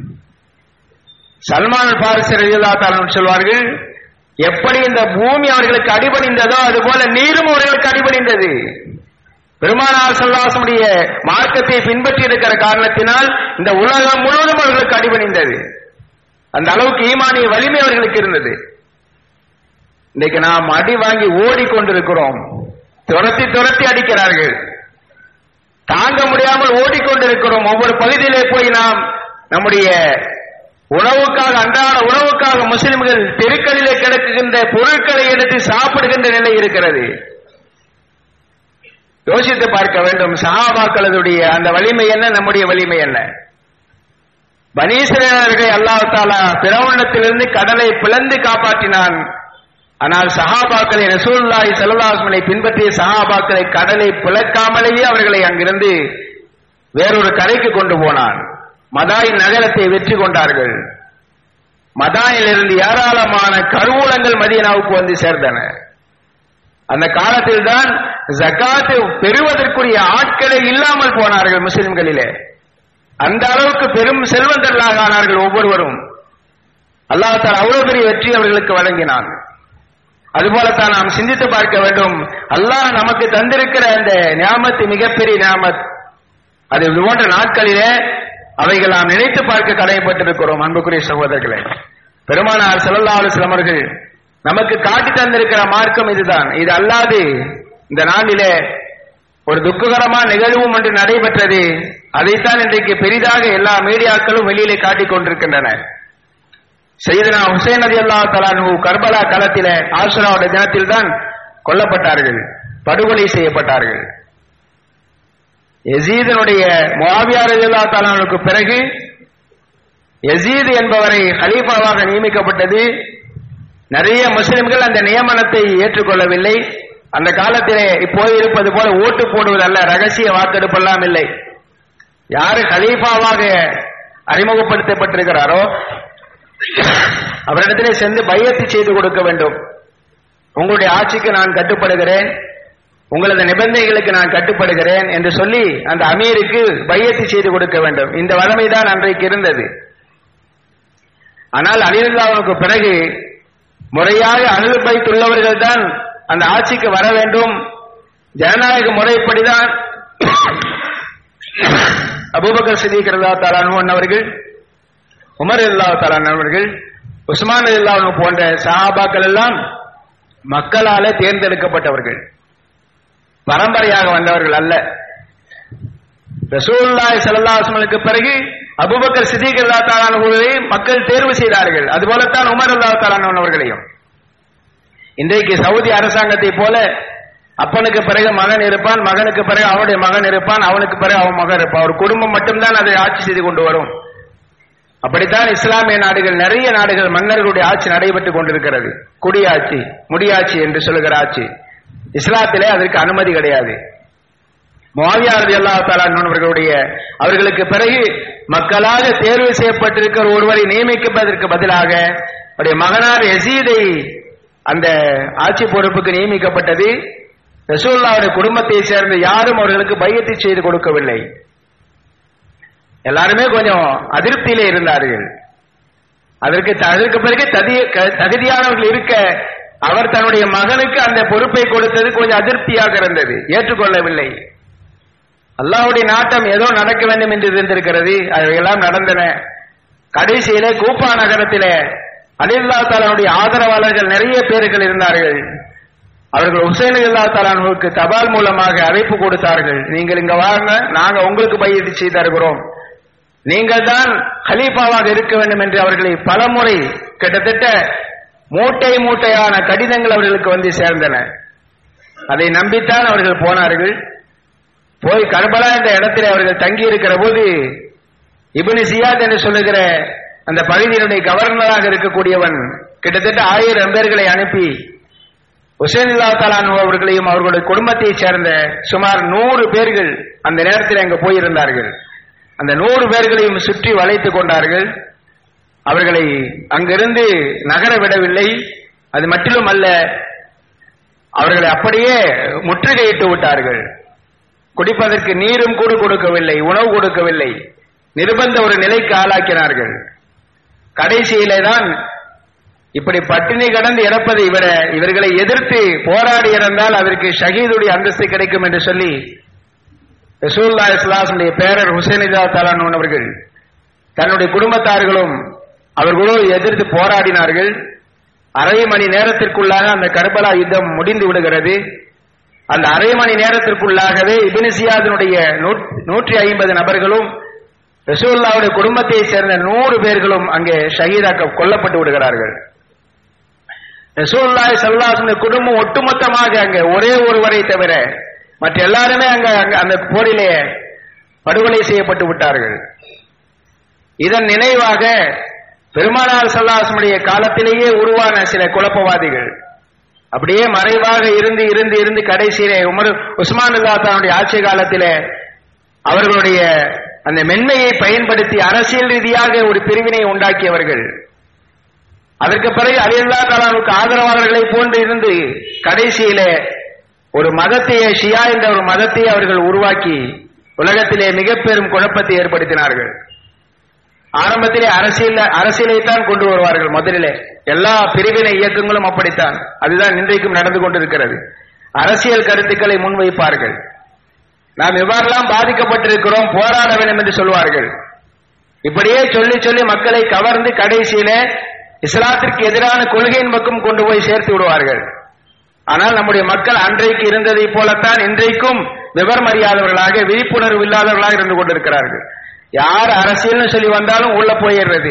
S1: சல்மான் பாரிஸ் ரலியல்லாஹு சொல்வார்கள் எப்படி இந்த பூமி அவர்களுக்கு அடிபணிந்ததோ அதுபோல நீரும் அவர்களுக்கு அடிபணிந்தது பெருமானார் சல்லாசமுடைய மார்க்கத்தை பின்பற்றி இருக்கிற காரணத்தினால் இந்த உலகம் முழுவதும் அவர்களுக்கு அடிபணிந்தது அந்த அளவுக்கு ஈமானிய வலிமை அவர்களுக்கு இருந்தது இன்னைக்கு நாம் அடி வாங்கி ஓடிக்கொண்டிருக்கிறோம் துரத்தி துரத்தி அடிக்கிறார்கள் தாங்க முடியாமல் ஓடிக்கொண்டிருக்கிறோம் ஒவ்வொரு பகுதியிலே போய் நாம் நம்முடைய உணவுக்காக அன்றாட உணவுக்காக முஸ்லிம்கள் தெருக்களிலே கிடக்குகின்ற பொருட்களை எடுத்து சாப்பிடுகின்ற நிலை இருக்கிறது யோசித்து பார்க்க வேண்டும் சஹாபாக்களதுடைய அந்த வலிமை என்ன நம்முடைய வலிமை என்ன பனீஸ்வரர்களை அல்லாஹாலா பிறவண்ணத்திலிருந்து கடலை பிளந்து காப்பாற்றினான் ஆனால் சஹாபாக்களை ரசூல்லாய் செல்லல்லாஸ்மனை பின்பற்றிய சஹாபாக்களை கடலை பிளக்காமலேயே அவர்களை அங்கிருந்து வேறொரு கரைக்கு கொண்டு போனான் மதாயின் நகரத்தை வெற்றி கொண்டார்கள் மதாயிலிருந்து ஏராளமான கருவூலங்கள் மதீனாவுக்கு வந்து சேர்ந்தன அந்த காலத்தில் தான் ஜக்காத்து பெறுவதற்குரிய ஆட்களே இல்லாமல் போனார்கள் முஸ்லிம்களிலே அந்த அளவுக்கு பெரும் செல்வந்தர்களாக ஆனார்கள் ஒவ்வொருவரும் அல்லாஹால் அவ்வளவு பெரிய வெற்றி அவர்களுக்கு வழங்கினான் அதுபோலத்தான் நாம் சிந்தித்து பார்க்க வேண்டும் அல்லாஹ் நமக்கு தந்திருக்கிற அந்த ஞாபத்து மிகப்பெரிய ஞாபத் அது இது போன்ற நாட்களிலே அவைகள் நாம் நினைத்து பார்க்க கடமைப்பட்டிருக்கிறோம் அன்புக்குரிய சகோதரர்களே பெருமானார் செல்லல்லா அலுவலம் அவர்கள் நமக்கு காட்டி தந்திருக்கிற மார்க்கம் இதுதான் இது அல்லாது இந்த நாளிலே ஒரு துக்ககரமான நிகழ்வும் ஒன்று நடைபெற்றது அதைத்தான் இன்றைக்கு பெரிதாக எல்லா மீடியாக்களும் வெளியிலே காட்டிக் கொண்டிருக்கின்றன செய்தனா ஹுசைன் அலி அல்லா தலானு கர்பலா களத்தில ஆசுராவுடைய தினத்தில் தான் கொல்லப்பட்டார்கள் படுகொலை செய்யப்பட்டார்கள் எசீதனுடைய முவாவியார் அல்லா தலானுக்கு பிறகு எசீத் என்பவரை ஹலீஃபாவாக நியமிக்கப்பட்டது நிறைய முஸ்லிம்கள் அந்த நியமனத்தை ஏற்றுக்கொள்ளவில்லை அந்த காலத்திலே இப்போது இருப்பது போல ஓட்டு போடுவதல்ல ரகசிய வாக்கெடுப்பெல்லாம் இல்லை யாரு ஹலீஃபாவாக அறிமுகப்படுத்தப்பட்டிருக்கிறாரோ அவரிடத்திலே சென்று பையத்து செய்து கொடுக்க வேண்டும் உங்களுடைய ஆட்சிக்கு நான் கட்டுப்படுகிறேன் உங்களது நிபந்தனைகளுக்கு நான் கட்டுப்படுகிறேன் என்று சொல்லி அந்த அமீருக்கு பையத்து செய்து கொடுக்க வேண்டும் இந்த வளமைதான் அன்றைக்கு இருந்தது ஆனால் அலிரல்லாவுக்கு பிறகு முறையாக அனுபவித்துள்ளவர்கள் தான் அந்த ஆட்சிக்கு வர வேண்டும் ஜனநாயக முறைப்படிதான் அபூபக்கர் சிதிக்கிறதா தாலான் அவர்கள் உமர் இல்லா தாலான் அவர்கள் உஸ்மான் இல்லாவு போன்ற சஹாபாக்கள் எல்லாம் மக்களால தேர்ந்தெடுக்கப்பட்டவர்கள் பரம்பரையாக வந்தவர்கள் அல்ல ரசூல்லாய் சல்லாஸ்மனுக்கு பிறகு அபுபக்கர் சிதிக் அல்லா தாலானவர்களை மக்கள் தேர்வு செய்தார்கள் அதுபோலத்தான் உமர் அல்லா தாலானவர்களையும் இன்றைக்கு சவுதி அரசாங்கத்தை போல அப்பனுக்கு பிறகு மகன் இருப்பான் மகனுக்கு பிறகு அவனுடைய மகன் இருப்பான் அவனுக்கு பிறகு அவன் மகன் இருப்பான் ஒரு குடும்பம் மட்டும்தான் அதை ஆட்சி செய்து கொண்டு வரும் அப்படித்தான் இஸ்லாமிய நாடுகள் நிறைய நாடுகள் மன்னர்களுடைய ஆட்சி நடைபெற்றுக் கொண்டிருக்கிறது குடியாட்சி முடியாட்சி என்று சொல்லுகிற ஆட்சி இஸ்லாத்திலே அதற்கு அனுமதி கிடையாது மாவியாரதி அல்லா தாலான்வர்களுடைய அவர்களுக்கு பிறகு மக்களாக தேர்வு செய்யப்பட்டிருக்கிற ஒருவரை நியமிக்கப்பதற்கு பதிலாக அவருடைய மகனார் எசீதை அந்த ஆட்சி பொறுப்புக்கு நியமிக்கப்பட்டது ரசூல்லாவுடைய குடும்பத்தை சேர்ந்த யாரும் அவர்களுக்கு பையத்தை செய்து கொடுக்கவில்லை எல்லாருமே கொஞ்சம் அதிருப்தியிலே இருந்தார்கள் அதற்கு அதற்கு பிறகு தகுதியானவர்கள் இருக்க அவர் தன்னுடைய மகனுக்கு அந்த பொறுப்பை கொடுத்தது கொஞ்சம் அதிருப்தியாக இருந்தது ஏற்றுக்கொள்ளவில்லை அல்லாவுடைய நாட்டம் ஏதோ நடக்க வேண்டும் என்று இருந்திருக்கிறது அவையெல்லாம் நடந்தன கடைசியிலே கூப்பா நகரத்திலே அலில்லா தாலானுடைய ஆதரவாளர்கள் நிறைய பேர்கள் இருந்தார்கள் அவர்கள் ஹுசைன் அல்லா தாலானுக்கு தபால் மூலமாக அழைப்பு கொடுத்தார்கள் நீங்கள் இங்க வாங்க நாங்க உங்களுக்கு பயிற்சி செய்து தருகிறோம் நீங்கள் தான் ஹலீஃபாவாக இருக்க வேண்டும் என்று அவர்களை பலமுறை கிட்டத்தட்ட மூட்டை மூட்டையான கடிதங்கள் அவர்களுக்கு வந்து சேர்ந்தன அதை நம்பித்தான் அவர்கள் போனார்கள் போய் கர்பலா என்ற இடத்தில் அவர்கள் தங்கி இருக்கிற போது இபின் சியாத் என்று சொல்லுகிற அந்த பகுதியினுடைய கவர்னராக இருக்கக்கூடியவன் கிட்டத்தட்ட ஆயிரம் பேர்களை அனுப்பி ஹுசேன் இல்லா தாலானு அவர்களையும் அவர்களுடைய குடும்பத்தை சேர்ந்த சுமார் நூறு பேர்கள் அந்த நேரத்தில் அங்கு போயிருந்தார்கள் அந்த நூறு பேர்களையும் சுற்றி வளைத்துக் கொண்டார்கள் அவர்களை அங்கிருந்து நகர விடவில்லை அது மட்டிலும் அல்ல அவர்களை அப்படியே முற்றுகையிட்டு விட்டார்கள் குடிப்பதற்கு நீரும் கூட கொடுக்கவில்லை உணவு கொடுக்கவில்லை நிர்பந்த ஒரு நிலைக்கு ஆளாக்கினார்கள் கடைசியிலே தான் இப்படி பட்டினி கடந்து இறப்பதை விட இவர்களை எதிர்த்து போராடி இறந்தால் அதற்கு ஷஹீதுடைய அந்தஸ்து கிடைக்கும் என்று சொல்லி ரசூல்லா இஸ்லாசனுடைய பேரர் ஹுசேனிதா தலான் அவர்கள் தன்னுடைய குடும்பத்தார்களும் அவர்களோடு எதிர்த்து போராடினார்கள் அரை மணி நேரத்திற்குள்ளாக அந்த கர்பலா யுத்தம் முடிந்து விடுகிறது அந்த அரை மணி நேரத்திற்குள்ளாகவே இபினிசியாதனுடைய நூற்றி ஐம்பது நபர்களும் ரசூல்லாவுடைய குடும்பத்தை சேர்ந்த நூறு பேர்களும் அங்கே ஷஹீதாக்க கொல்லப்பட்டு விடுகிறார்கள் ரசூல்லாய் சல்லாசனுடைய குடும்பம் ஒட்டுமொத்தமாக அங்கே ஒரே ஒருவரை தவிர மற்ற எல்லாருமே அங்க அந்த போரிலே படுகொலை செய்யப்பட்டு விட்டார்கள் இதன் நினைவாக பெருமானார் சல்லாசனுடைய காலத்திலேயே உருவான சில குழப்பவாதிகள் அப்படியே மறைவாக இருந்து இருந்து இருந்து கடைசியிலே உமர் உஸ்மான் அல்லா தன்னுடைய ஆட்சி காலத்திலே அவர்களுடைய அந்த மென்மையை பயன்படுத்தி அரசியல் ரீதியாக ஒரு பிரிவினை உண்டாக்கியவர்கள் அதற்கு பிறகு அலில்லா தாலாவுக்கு ஆதரவாளர்களை போன்று இருந்து கடைசியிலே ஒரு மதத்தையே ஷியா என்ற ஒரு மதத்தையே அவர்கள் உருவாக்கி உலகத்திலே மிக பெரும் குழப்பத்தை ஏற்படுத்தினார்கள் ஆரம்பத்திலே அரசியல் அரசியலைத்தான் கொண்டு வருவார்கள் முதலிலே எல்லா பிரிவினை இயக்கங்களும் அப்படித்தான் அதுதான் இன்றைக்கும் நடந்து கொண்டிருக்கிறது அரசியல் கருத்துக்களை முன்வைப்பார்கள் நாம் இவ்வாறெல்லாம் பாதிக்கப்பட்டிருக்கிறோம் போராட வேண்டும் என்று சொல்வார்கள் இப்படியே சொல்லி சொல்லி மக்களை கவர்ந்து கடைசியில இஸ்லாத்திற்கு எதிரான கொள்கையின் பக்கம் கொண்டு போய் சேர்த்து விடுவார்கள் ஆனால் நம்முடைய மக்கள் அன்றைக்கு இருந்ததை போலத்தான் இன்றைக்கும் விவரம் அறியாதவர்களாக விழிப்புணர்வு இல்லாதவர்களாக இருந்து கொண்டிருக்கிறார்கள் யார் அரசியல்னு சொல்லி வந்தாலும் உள்ள போயிடுறது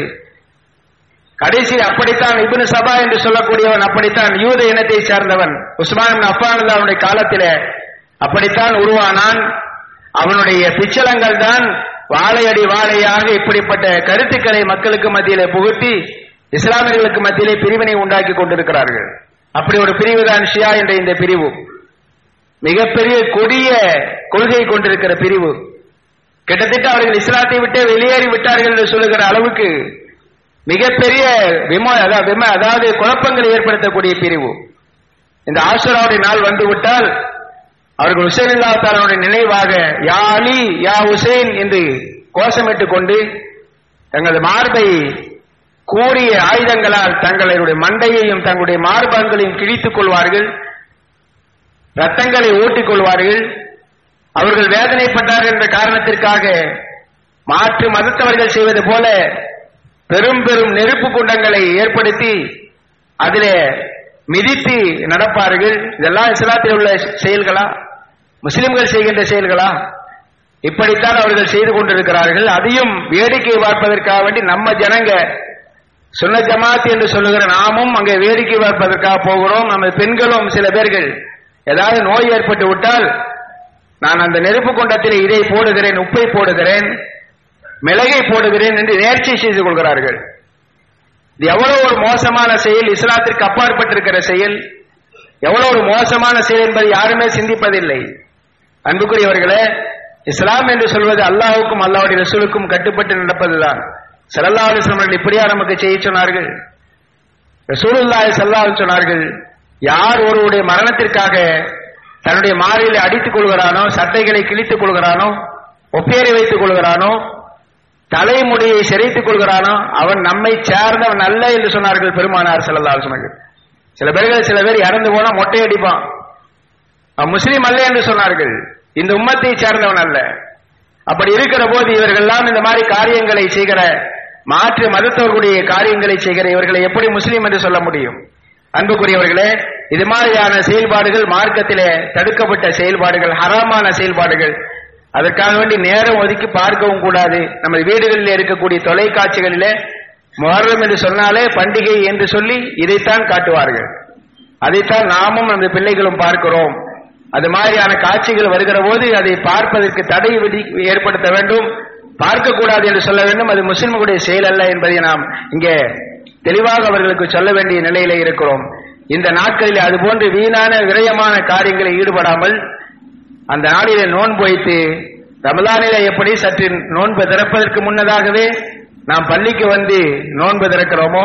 S1: கடைசி அப்படித்தான் இபின் சபா என்று சொல்லக்கூடியவன் அப்படித்தான் யூத இனத்தை சேர்ந்தவன் உஸ்மான் அஃபான் அவனுடைய காலத்திலே அப்படித்தான் உருவானான் அவனுடைய பிச்சலங்கள் தான் வாழையடி வாழையாக இப்படிப்பட்ட கருத்துக்களை மக்களுக்கு மத்தியிலே புகுத்தி இஸ்லாமியர்களுக்கு மத்தியிலே பிரிவினை உண்டாக்கி கொண்டிருக்கிறார்கள் அப்படி ஒரு பிரிவு தான் ஷியா என்ற இந்த பிரிவு மிகப்பெரிய கொடிய கொள்கை கொண்டிருக்கிற பிரிவு கிட்டத்தட்ட அவர்கள் இஸ்லாத்தை விட்டு வெளியேறி விட்டார்கள் என்று சொல்லுகிற அளவுக்கு மிகப்பெரிய விமோ அதாவது விம அதாவது குழப்பங்களை ஏற்படுத்தக்கூடிய பிரிவு இந்த ஆசுராவுடைய நாள் வந்துவிட்டால் அவர்கள் உசேன் இல்லாத்தாரனுடைய நினைவாக யா அலி யா உசேன் என்று கோஷமிட்டுக் கொண்டு தங்களது மார்பை கூறிய ஆயுதங்களால் தங்களுடைய மண்டையையும் தங்களுடைய மார்பங்களையும் கிழித்துக் கொள்வார்கள் ரத்தங்களை ஊட்டிக் கொள்வார்கள் அவர்கள் வேதனைப்பட்டார்கள் என்ற காரணத்திற்காக மாற்று மதத்தவர்கள் செய்வது போல பெரும் பெரும் நெருப்பு குண்டங்களை ஏற்படுத்தி அதிலே மிதித்து நடப்பார்கள் இதெல்லாம் இஸ்லாத்தில் உள்ள செயல்களா முஸ்லிம்கள் செய்கின்ற செயல்களா இப்படித்தான் அவர்கள் செய்து கொண்டிருக்கிறார்கள் அதையும் வேடிக்கை பார்ப்பதற்காக வேண்டி நம்ம ஜனங்க சுன்ன ஜமாத் என்று சொல்லுகிற நாமும் அங்கே வேடிக்கை பார்ப்பதற்காக போகிறோம் நம்ம பெண்களும் சில பேர்கள் ஏதாவது நோய் ஏற்பட்டு விட்டால் நான் அந்த நெருப்பு குண்டத்தில் இதை போடுகிறேன் உப்பை போடுகிறேன் மிளகை போடுகிறேன் என்று நேர்ச்சி செய்து கொள்கிறார்கள் இது எவ்வளவு ஒரு மோசமான செயல் இஸ்லாத்திற்கு அப்பாற்பட்டிருக்கிற செயல் எவ்வளவு ஒரு மோசமான செயல் என்பதை யாருமே சிந்திப்பதில்லை அன்புக்குரியவர்களே இஸ்லாம் என்று சொல்வது அல்லாஹுக்கும் அல்லாவுடைய ரசூலுக்கும் கட்டுப்பட்டு நடப்பதுதான் சல்லா அலிஸ்லாம் இப்படியா நமக்கு செய்ய சொன்னார்கள் ரசூலுல்லாய் சல்லாஹ் சொன்னார்கள் யார் ஒருவருடைய மரணத்திற்காக தன்னுடைய மாறியில் அடித்துக் கொள்கிறானோ சட்டைகளை கிழித்துக் கொள்கிறானோ ஒப்பேறி வைத்துக் கொள்கிறானோ தலைமுடியை சிரைத்துக் கொள்கிறானோ அவன் நம்மை சேர்ந்தவன் அல்ல என்று சொன்னார்கள் பெருமானார் செல்லல்லா சொன்னார்கள் சில பேர்கள் சில பேர் இறந்து போனா மொட்டை அடிப்பான் அவன் முஸ்லீம் அல்ல என்று சொன்னார்கள் இந்த உம்மத்தை சேர்ந்தவன் அல்ல அப்படி இருக்கிற போது இவர்கள்லாம் இந்த மாதிரி காரியங்களை செய்கிற மாற்று மதத்தவர்களுடைய காரியங்களை செய்கிற இவர்களை எப்படி முஸ்லீம் என்று சொல்ல முடியும் அன்புக்குரியவர்களே இது மாதிரியான செயல்பாடுகள் மார்க்கத்திலே தடுக்கப்பட்ட செயல்பாடுகள் ஹராமான செயல்பாடுகள் அதற்காக வேண்டி நேரம் ஒதுக்கி பார்க்கவும் கூடாது நம்ம வீடுகளில் இருக்கக்கூடிய தொலைக்காட்சிகளிலே முகர்ரம் என்று சொன்னாலே பண்டிகை என்று சொல்லி இதைத்தான் காட்டுவார்கள் அதைத்தான் நாமும் அந்த பிள்ளைகளும் பார்க்கிறோம் அது மாதிரியான காட்சிகள் வருகிற போது அதை பார்ப்பதற்கு தடை விதி ஏற்படுத்த வேண்டும் பார்க்கக்கூடாது என்று சொல்ல வேண்டும் அது முஸ்லிம்களுடைய செயல் அல்ல என்பதை நாம் இங்கே தெளிவாக அவர்களுக்கு சொல்ல வேண்டிய நிலையில இருக்கிறோம் இந்த நாட்களில் அதுபோன்று வீணான விரயமான காரியங்களை ஈடுபடாமல் அந்த நாளிலே நோன்பு வைத்து ரமலானிலே எப்படி சற்று நோன்பு திறப்பதற்கு முன்னதாகவே நாம் பள்ளிக்கு வந்து நோன்பு திறக்கிறோமோ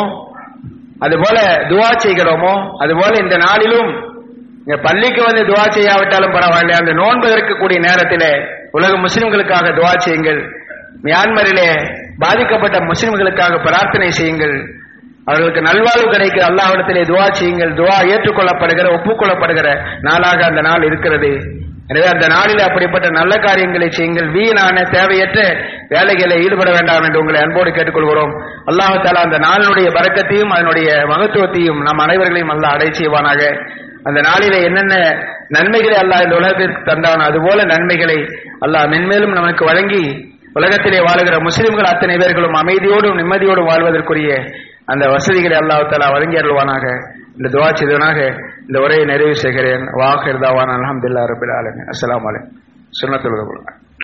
S1: அதுபோல துவா செய்கிறோமோ அதுபோல இந்த நாளிலும் இங்க பள்ளிக்கு வந்து துவா செய்யாவிட்டாலும் பரவாயில்லை அந்த நோன்பு இருக்கக்கூடிய நேரத்திலே உலக முஸ்லிம்களுக்காக துவா செய்யுங்கள் மியான்மரிலே பாதிக்கப்பட்ட முஸ்லிம்களுக்காக பிரார்த்தனை செய்யுங்கள் அவர்களுக்கு நல்வாழ்வு கிடைக்க அல்லாஹ்விடத்திலே துவா செய்யுங்கள் துவா ஏற்றுக்கொள்ளப்படுகிற ஒப்புக்கொள்ளப்படுகிற நாளாக அந்த நாள் இருக்கிறது எனவே அந்த நாளில் அப்படிப்பட்ட நல்ல காரியங்களை செய்யுங்கள் வீணான தேவையற்ற வேலைகளை ஈடுபட வேண்டாம் என்று உங்களை அன்போடு கேட்டுக்கொள்கிறோம் அல்லாஹ் தாலா அந்த நாளினுடைய பறக்கத்தையும் அதனுடைய மகத்துவத்தையும் நம் அனைவர்களையும் அல்லாஹ் அடை செய்வானாக அந்த நாளிலே என்னென்ன நன்மைகளை அல்லாஹ் இந்த உலகத்திற்கு தந்தான் அதுபோல நன்மைகளை அல்லாஹ் மென்மேலும் நமக்கு வழங்கி உலகத்திலே வாழுகிற முஸ்லிம்கள் அத்தனை பேர்களும் அமைதியோடும் நிம்மதியோடும் வாழ்வதற்குரிய அந்த வசதிகளை அல்லாஹ் தலா வழங்கி அருள்வானாக இந்த துவா செய்தவனாக இந்த உரையை நிறைவு செய்கிறேன் வாஹிர் தாவான் அலமதுல்லா ரபில் ஆலமின் அஸ்லாம் வலைக்கம் சுண்ணத்துல்